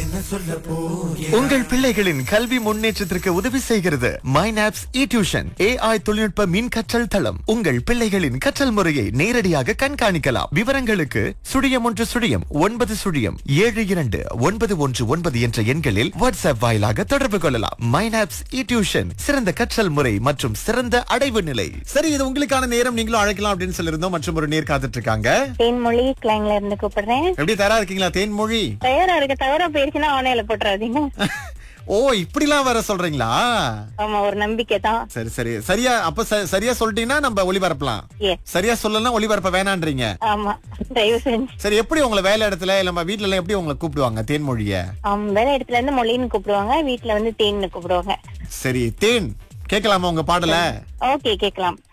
உங்கள் பிள்ளைகளின் கல்வி முன்னேற்றத்திற்கு உதவி செய்கிறது மைனாப்ஸ் இ டியூஷன் ஏஐ தொழில்நுட்ப மின் கற்றல் தளம் உங்கள் பிள்ளைகளின் கற்றல் முறையை நேரடியாக கண்காணிக்கலாம் விவரங்களுக்கு சுழியம் ஒன்று சுழியம் ஒன்பது சுழியம் ஏழு இரண்டு ஒன்பது ஒன்று ஒன்பது என்ற எண்களில் வாட்ஸ்அப் வாயிலாக தொடர்பு கொள்ளலாம் மைனாப்ஸ் இ டியூஷன் சிறந்த கற்றல் முறை மற்றும் சிறந்த அடைவு நிலை சரி இது உங்களுக்கான நேரம் நீங்களும் அழைக்கலாம் அப்படின்னு சொல்லியிருந்தோம் மற்றும் ஒரு நேர் காத்துட்டு இருக்காங்க தேன்மொழி கிளாங்ல இருந்து கூப்பிடுறேன் எப்படி தயாரா இருக்கீங்களா தேன்மொழி தயாரா இருக்க தவிர போயிருச்சுன்னா ஆணையில போட்டுறாதீங்க ஓ இப்படிலாம் வர சொல்றீங்களா ஆமா ஒரு நம்பிக்கை தான் சரி சரி சரியா அப்ப ச- சரியா சொல்லிட்டீங்கன்னா நம்ம ஒளிபரப்பலாம் ஏ சரியா சொல்லலாம் ஒளிபரப்ப வேணான்றீங்க ஆமா தயவு செஞ்சு சரி எப்படி உங்களை வேலை இடத்துல இல்ல நம்ம வீட்ல எல்லாம் எப்படி உங்களை கூப்பிடுவாங்க தேன்மொழிய ஆம், வேலை இடத்துல இருந்து மொழின்னு கூப்பிடுவாங்க வீட்டுல வந்து தேன்னு கூப்பிடுவாங்க சரி தேன் கேட்கலாமா உங்க பாடல ஓகே கேக்கலாம்